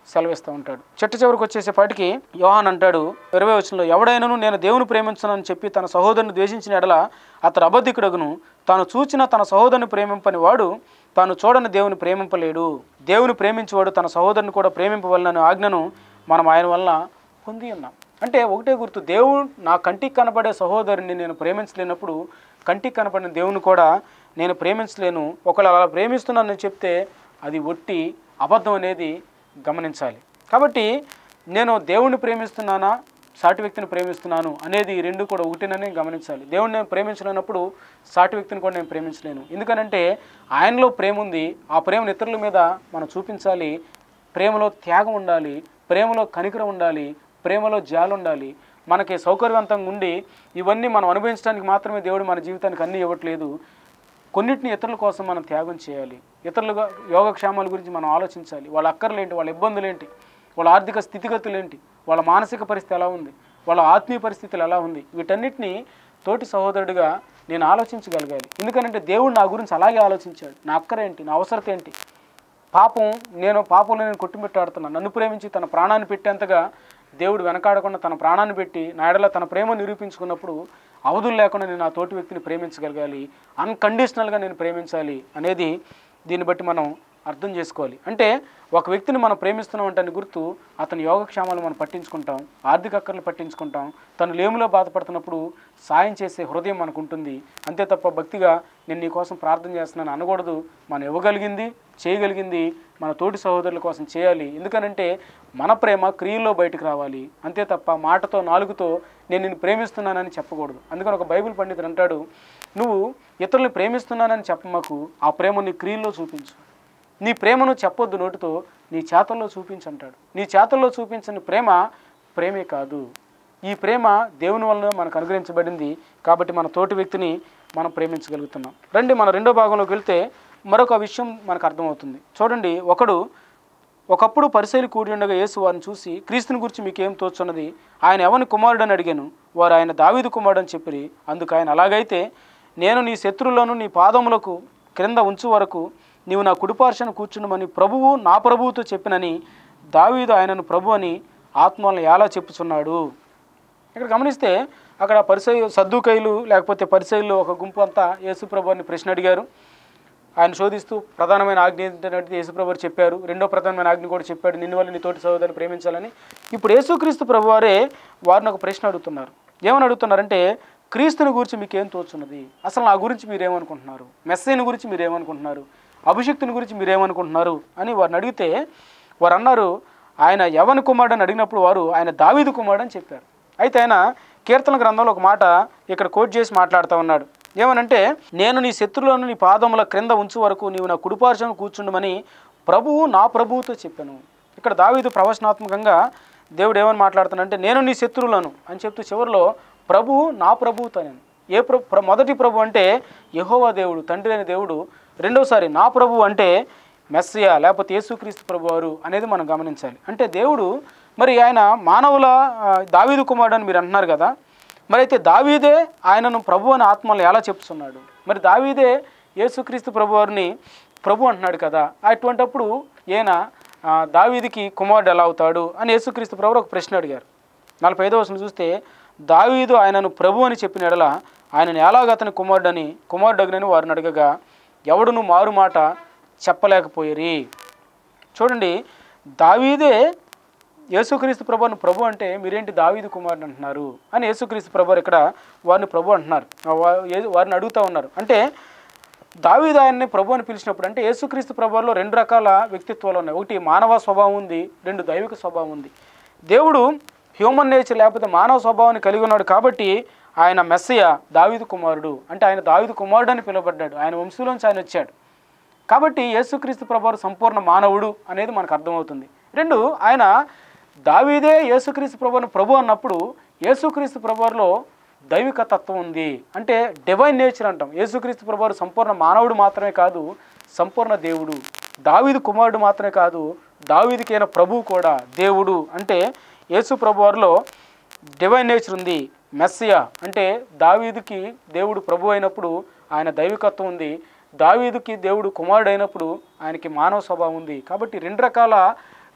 సెలవిస్తూ ఉంటాడు చెట్టు చివరికి వచ్చేసేపాటికి యోహాన్ అంటాడు ఇరవై వచనంలో ఎవడైనను నేను దేవుని ప్రేమించునని చెప్పి తన సహోదరుని ద్వేషించిన ఎడల అతడు అబద్ధికుడగును తాను చూచిన తన సహోదరుని ప్రేమింపని వాడు తాను చూడని దేవుని ప్రేమింపలేడు దేవుని ప్రేమించేవాడు తన సహోదరుని కూడా ప్రేమింపవలనని ఆజ్ఞను మనం ఆయన వల్ల పొంది ఉన్నాం అంటే ఒకటే గుర్తు దేవుడు నా కంటికి కనబడే సహోదరుని నేను ప్రేమించలేనప్పుడు కంటికి కనబడిన దేవుని కూడా నేను ప్రేమించలేను ఒకవేళ అలా ప్రేమిస్తున్నానని చెప్తే అది ఒట్టి అబద్ధం అనేది గమనించాలి కాబట్టి నేను దేవుణ్ణి ప్రేమిస్తున్నానా సాటి వ్యక్తిని ప్రేమిస్తున్నాను అనేది ఈ రెండు కూడా ఒకటేనని గమనించాలి దేవుణ్ణి నేను ప్రేమించలేనప్పుడు సాటి వ్యక్తిని కూడా నేను ప్రేమించలేను ఎందుకనంటే ఆయనలో ప్రేమ ఉంది ఆ ప్రేమను ఇతరుల మీద మనం చూపించాలి ప్రేమలో త్యాగం ఉండాలి ప్రేమలో కనికరం ఉండాలి ప్రేమలో జాలు ఉండాలి మనకి సౌకర్యవంతంగా ఉండి ఇవన్నీ మనం అనుభవించడానికి మాత్రమే దేవుడు మన జీవితానికి అన్నీ ఇవ్వట్లేదు కొన్నిటిని ఇతరుల కోసం మనం త్యాగం చేయాలి ఇతరులుగా యోగక్షేమాల గురించి మనం ఆలోచించాలి వాళ్ళ అక్కర్లేంటి వాళ్ళ ఇబ్బందులు ఏంటి వాళ్ళ ఆర్థిక స్థితిగతులు ఏంటి వాళ్ళ మానసిక పరిస్థితి ఎలా ఉంది వాళ్ళ ఆత్మీయ పరిస్థితులు ఎలా ఉంది వీటన్నిటిని తోటి సహోదరుడిగా నేను ఆలోచించగలగాలి ఎందుకంటే దేవుడు నా గురించి అలాగే ఆలోచించాడు నా అక్కరేంటి నా అవసరత ఏంటి పాపం నేను పాపంలో నేను కొట్టుమిట్టాడుతున్నాను నన్ను ప్రేమించి తన ప్రాణాన్ని పెట్టేంతగా దేవుడు వెనకాడకుండా తన ప్రాణాన్ని పెట్టి నా ఎడల తన ప్రేమ నిరూపించుకున్నప్పుడు అవధులు లేకుండా నేను ఆ తోటి వ్యక్తిని ప్రేమించగలగాలి అన్కండిషనల్గా నేను ప్రేమించాలి అనేది దీన్ని బట్టి మనం అర్థం చేసుకోవాలి అంటే ఒక వ్యక్తిని మనం ప్రేమిస్తున్నాం అంటే గుర్తు అతని యోగక్షేమాలు మనం పట్టించుకుంటాం ఆర్థిక అక్కర్లు పట్టించుకుంటాం తను లేములో బాధపడుతున్నప్పుడు సాయం చేసే హృదయం మనకు ఉంటుంది అంతే తప్ప భక్తిగా నేను నీ కోసం ప్రార్థన చేస్తున్నాను అనకూడదు మనం ఇవ్వగలిగింది చేయగలిగింది మన తోటి సహోదరుల కోసం చేయాలి ఎందుకనంటే మన ప్రేమ క్రియల్లో బయటకు రావాలి అంతే తప్ప మాటతో నాలుగుతో నేను నిన్ను ప్రేమిస్తున్నానని చెప్పకూడదు అందుకని ఒక బైబిల్ పండితుడు అంటాడు నువ్వు ఇతరుల్ని ప్రేమిస్తున్నానని చెప్పమాకు ఆ ప్రేమ నీ క్రియల్లో చూపించు నీ ప్రేమను చెప్పొద్దు నోటితో నీ చేతల్లో చూపించంటాడు నీ చేతల్లో చూపించని ప్రేమ ప్రేమే కాదు ఈ ప్రేమ దేవుని వలన మనకు అనుగ్రహించబడింది కాబట్టి మన తోటి వ్యక్తిని మనం ప్రేమించగలుగుతున్నాం రండి మన రెండో భాగంలోకి వెళ్తే మరొక విషయం మనకు అర్థమవుతుంది చూడండి ఒకడు ఒకప్పుడు పరిశైలి కూడి ఉండగా యేసు వారిని చూసి క్రీస్తుని గురించి మీకేం తోచున్నది ఆయన ఎవని కుమారుడని అడిగాను వారు ఆయన దావీదు కుమారుడు అని చెప్పి అందుకు ఆయన అలాగైతే నేను నీ శత్రువులను నీ పాదములకు క్రింద ఉంచు వరకు నీవు నా కుడిపార్శ్వను కూర్చుండమని ప్రభువు నా ప్రభువుతో చెప్పినని దావీదు ఆయనను ప్రభు అని ఆత్మలను ఎలా చెప్పుచున్నాడు ఇక్కడ గమనిస్తే అక్కడ పరిసయ సద్దుకైలు లేకపోతే పరిసయులు ఒక గుంపు అంతా యేసుప్రభు అని ప్రశ్న అడిగారు ఆయన శోధిస్తూ ప్రధానమైన ఆజ్ఞ ఏంటంటే యేసుప్రభు వారు చెప్పారు రెండో ప్రధానమైన ఆజ్ఞ కూడా చెప్పాడు నిన్ను వల్ల నీ తోటి సహోదరుని ప్రేమించాలని ఇప్పుడు యేసుక్రీస్తు ప్రభు వారే వారిని ఒక ప్రశ్న అడుగుతున్నారు ఏమని అడుగుతున్నారంటే క్రీస్తుని గురించి మీకు ఏం తోచున్నది అసలు నా గురించి మీరేమనుకుంటున్నారు మెస్సైని గురించి మీరేమనుకుంటున్నారు అభిషక్తుని గురించి మీరేమనుకుంటున్నారు అని వారిని అడిగితే వారు అన్నారు ఆయన యవన కుమారుడు అని అడిగినప్పుడు వారు ఆయన దావీదు కుమారుడు అని చెప్పారు అయితే ఆయన కీర్తన గ్రంథంలో ఒక మాట ఇక్కడ కోట్ చేసి మాట్లాడుతూ ఉన్నాడు ఏమనంటే నేను నీ శత్రులను నీ పాదముల క్రింద ఉంచు వరకు నీవు నా కుడిపార్శ్వం కూర్చుండమని ప్రభువు నా ప్రభువుతో చెప్పాను ఇక్కడ దావీదు ప్రవచనాత్మకంగా దేవుడు ఏమని మాట్లాడుతానంటే నేను నీ శత్రువులను అని చెప్తూ చివరిలో ప్రభువు నా ప్రభువుతో నేను ఏ ప్రభు ప్ర- మొదటి ప్రభు అంటే యెహోవా దేవుడు తండ్రి అయిన దేవుడు రెండోసారి నా ప్రభు అంటే మెస్సియా లేకపోతే యేసుక్రీస్తు ప్రభు వారు అనేది మనం గమనించాలి అంటే దేవుడు మరి ఆయన మానవుల ఆ, దావీదు కుమారుడు అని మీరు అంటున్నారు కదా మరి అయితే దావీదే ఆయనను ప్రభు అని ఆత్మలు ఎలా చెప్తున్నాడు మరి దావీదే యేసుక్రీస్తు ప్రభు వారిని ప్రభు అంటున్నాడు కదా అటువంటప్పుడు ఈయన ఆ, దావీదికి కుమారుడు ఎలా అవుతాడు అని యేసుక్రీస్తు ప్రభు ఒక ప్రశ్న అడిగారు నలభై ఐదో వచనం చూస్తే దావీదు ఆయనను ప్రభు అని చెప్పిన ఎడల ఆయనను ఎలాగ అతని కుమారుడని కుమారుడగనని వారిని అడగగా ఎవడును మారు మాట చెప్పలేకపోయిరి చూడండి దావీదే యేసుక్రీస్తు ప్రభుని ప్రభు అంటే మీరేంటి దావీదు కుమారుడు అంటున్నారు అని యేసుక్రీస్తు ప్రభు ఇక్కడ వారిని ప్రభు అంటున్నారు ఆ వా- ఏ- వారిని అడుగుతూ ఉన్నారు అంటే దావీదు ఆయన్ని ప్రభు అని పిలిచినప్పుడు అంటే యేసుక్రీస్తు ప్రభువులో రెండు రకాల వ్యక్తిత్వాలు ఉన్నాయి ఒకటి మానవ స్వభావం ఉంది రెండు దైవిక స్వభావం ఉంది దేవుడు హ్యూమన్ నేచర్ లేకపోతే మానవ స్వభావాన్ని కలిగి ఉన్నాడు కాబట్టి ఆయన మెస్సయ దావీదు కుమారుడు అంటే ఆయన దావీదు కుమారుడు అని పిలువబడ్డాడు ఆయన వంశంలోంచి ఆయన వచ్చాడు కాబట్టి యేసుక్రీస్తు ప్రభువారు సంపూర్ణ మానవుడు అనేది మనకు అర్థమవుతుంది రెండు ఆయన దావీదే యేసుక్రీస్తు ప్రభువుని ప్రభు అన్నప్పుడు యేసుక్రీస్తు ప్రభువారిలో దైవిక తత్వం ఉంది అంటే డివైన్ నేచర్ అంటాం యేసుక్రీస్తు ప్రభువారు సంపూర్ణ మానవుడు మాత్రమే కాదు సంపూర్ణ దేవుడు దావీదు కుమారుడు మాత్రమే కాదు దావీదికైన ప్రభువు కూడా దేవుడు అంటే యేసు ప్రభువారిలో డివైన్ నేచర్ ఉంది మెస్సియా అంటే దావీదుకి దేవుడు ప్రభు అయినప్పుడు ఆయన దైవికత్వం ఉంది దావీదుకి దేవుడు కుమారుడు అయినప్పుడు ఆయనకి మానవ స్వభావం ఉంది కాబట్టి రెండు రకాల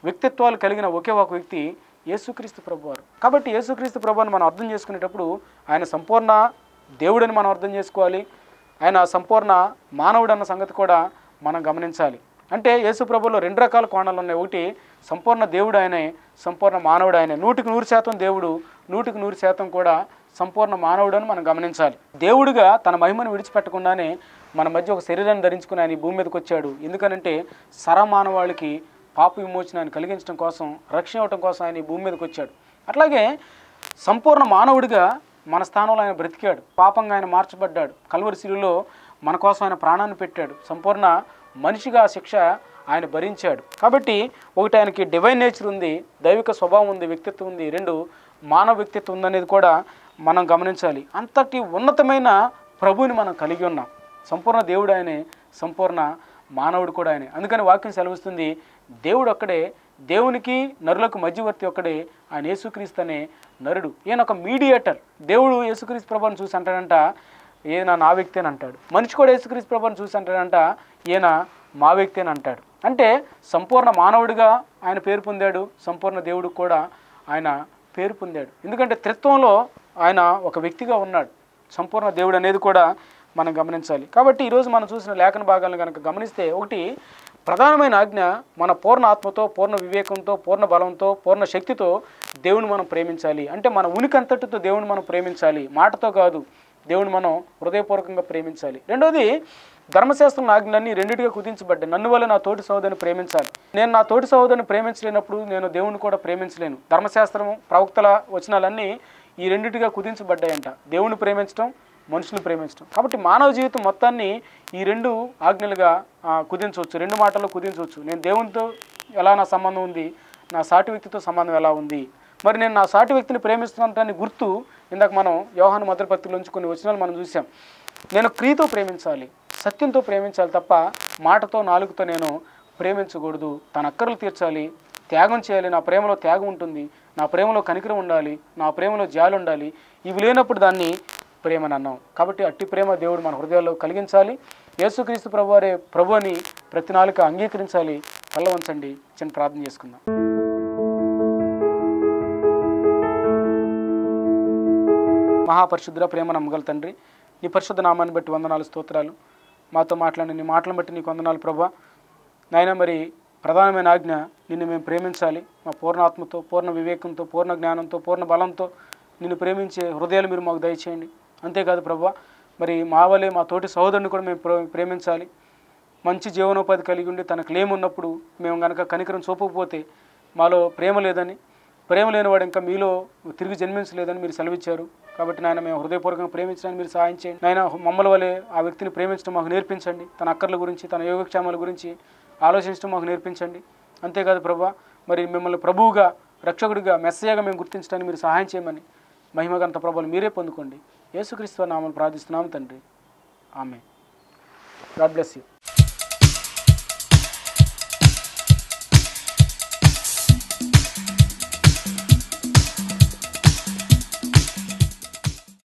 వ్యక్తిత్వాలు కలిగిన ఒకే ఒక వ్యక్తి యేసుక్రీస్తు ప్రభువారు కాబట్టి యేసుక్రీస్తు ప్రభువాన్ని మనం అర్థం చేసుకునేటప్పుడు ఆయన సంపూర్ణ దేవుడని మనం అర్థం చేసుకోవాలి ఆయన సంపూర్ణ మానవుడు అన్న సంగతి కూడా మనం గమనించాలి అంటే యేసు ప్రభులో రెండు రకాల కోణాలు ఉన్నాయి ఒకటి సంపూర్ణ దేవుడు ఆయనే సంపూర్ణ మానవుడు ఆయనే నూటికి నూరు శాతం దేవుడు నూటికి నూరు శాతం కూడా సంపూర్ణ మానవుడు అని మనం గమనించాలి దేవుడిగా తన మహిమను విడిచిపెట్టకుండానే మన మధ్య ఒక శరీరాన్ని ధరించుకుని ఆయన ఈ భూమి మీదకి వచ్చాడు ఎందుకనంటే సరమానవాళికి పాప విమోచనాన్ని కలిగించడం కోసం రక్షణ ఇవ్వటం కోసం ఆయన ఈ భూమి మీదకి వచ్చాడు అట్లాగే సంపూర్ణ మానవుడిగా మన స్థానంలో ఆయన బ్రతికాడు పాపంగా ఆయన మార్చబడ్డాడు కల్వరి శిలువలో మన కోసం ఆయన ప్రాణాన్ని పెట్టాడు సంపూర్ణ మనిషిగా ఆ శిక్ష ఆయన భరించాడు కాబట్టి ఒకటి ఆయనకి డివైన్ నేచర్ ఉంది దైవిక స్వభావం ఉంది వ్యక్తిత్వం ఉంది రెండు మానవ వ్యక్తిత్వం ఉందనేది కూడా మనం గమనించాలి అంతటి ఉన్నతమైన ప్రభువుని మనం కలిగి ఉన్నాం సంపూర్ణ దేవుడు ఆయనే సంపూర్ణ మానవుడు కూడా ఆయనే అందుకని వాక్యం సెలవిస్తుంది దేవుడు ఒక్కడే దేవునికి నరులకు మధ్యవర్తి ఒక్కడే ఆయన యేసుక్రీస్తు అనే నరుడు ఈయన ఒక మీడియేటర్ దేవుడు యేసుక్రీస్తు ప్రభుని చూసి అంటాడంట ఈయన నా వ్యక్తి అని అంటాడు మనిషి కూడా యేసుక్రీస్తు ప్రభుని చూసి అంటాడంట ఈయన మా వ్యక్తి అని అంటాడు అంటే సంపూర్ణ మానవుడిగా ఆయన పేరు పొందాడు సంపూర్ణ దేవుడు కూడా ఆయన పేరు పొందాడు ఎందుకంటే త్రిత్వంలో ఆయన ఒక వ్యక్తిగా ఉన్నాడు సంపూర్ణ దేవుడు అనేది కూడా మనం గమనించాలి కాబట్టి ఈరోజు మనం చూసిన లేఖన భాగాలను కనుక గమనిస్తే ఒకటి ప్రధానమైన ఆజ్ఞ మన పూర్ణ ఆత్మతో పూర్ణ వివేకంతో పూర్ణ బలంతో పూర్ణ శక్తితో దేవుని మనం ప్రేమించాలి అంటే మన ఉనికి అంతటితో దేవుని మనం ప్రేమించాలి మాటతో కాదు దేవుని మనం హృదయపూర్వకంగా ప్రేమించాలి రెండోది ధర్మశాస్త్రం ఆజ్ఞలన్నీ రెండిటిగా కుదించబడ్డాయి నన్ను వల్ల నా తోటి సహోదరిని ప్రేమించాలి నేను నా తోటి సహోదరిని ప్రేమించలేనప్పుడు నేను దేవుని కూడా ప్రేమించలేను ధర్మశాస్త్రం ప్రవక్తల వచనాలన్నీ ఈ రెండిటిగా కుదించబడ్డాయంట దేవుని ప్రేమించడం మనుషులు ప్రేమించడం కాబట్టి మానవ జీవితం మొత్తాన్ని ఈ రెండు ఆజ్ఞలుగా ఆ, కుదించవచ్చు రెండు మాటల్లో కుదించవచ్చు నేను దేవునితో ఎలా నా సంబంధం ఉంది నా సాటి వ్యక్తితో సంబంధం ఎలా ఉంది మరి నేను నా సాటి వ్యక్తిని ప్రేమిస్తున్నానని గుర్తు ఇందాక మనం యోహాను మధురపత్రిలోంచి కొన్ని వచనాలు మనం చూసాం నేను క్రియతో ప్రేమించాలి సత్యంతో ప్రేమించాలి తప్ప మాటతో నాలుగుతో నేను ప్రేమించకూడదు తన అక్కర్లు తీర్చాలి త్యాగం చేయాలి నా ప్రేమలో త్యాగం ఉంటుంది నా ప్రేమలో కనికరం ఉండాలి నా ప్రేమలో జాలి ఉండాలి ఇవి లేనప్పుడు దాన్ని ప్రేమని అన్నాం కాబట్టి అట్టి ప్రేమ దేవుడు మన హృదయాల్లో కలిగించాలి యేసుక్రీస్తు ప్రభు వారే ప్రభు అని ప్రతి నాలుక అంగీకరించాలి కళ్ళ ఉంచండి చిన్న ప్రార్థన చేసుకుందాం మహాపరిశుద్ధ ప్రేమ నమ్మగల తండ్రి నీ పరిశుద్ధ నామాన్ని బట్టి వందనాలు స్తోత్రాలు మాతో మాట్లాడిన నీ మాటలను బట్టి నీకు వందనాలు ప్రభా నాయన మరి ప్రధానమైన ఆజ్ఞ నిన్ను మేము ప్రేమించాలి మా పూర్ణాత్మతో పూర్ణ వివేకంతో పూర్ణ జ్ఞానంతో పూర్ణ బలంతో నిన్ను ప్రేమించే హృదయాలు మీరు మాకు దయచేయండి అంతేకాదు ప్రభా మరి మా వలే మా తోటి సహోదరుని కూడా మేము ప్రే- ప్రేమించాలి మంచి జీవనోపాధి కలిగి ఉండి తనకు లేము ఉన్నప్పుడు మేము కనుక కనికరం చూపకపోతే మాలో ప్రేమ లేదని ప్రేమ లేనివాడు ఇంకా మీలో తిరిగి జన్మించలేదని మీరు సెలవిచ్చారు కాబట్టి నాయన మేము హృదయపూర్వకంగా ప్రేమించడానికి మీరు సహాయం చేయండి నాయన మమ్మల్ని వలె ఆ వ్యక్తిని ప్రేమించడం మాకు నేర్పించండి తన అక్కర్ల గురించి తన యోగక్షేమాల గురించి ఆలోచించడం మాకు నేర్పించండి అంతేకాదు ప్రభా మరి మిమ్మల్ని ప్రభువుగా రక్షకుడిగా మెస్సయ్యగా మేము గుర్తించడానికి మీరు సహాయం చేయమని మహిమగంత ప్రభావం మీరే పొందుకోండి యేసుక్రీస్తు నామలు ప్రార్థిస్తున్నాము తండ్రి ఆమె గాడ్ బ్లెస్ యూ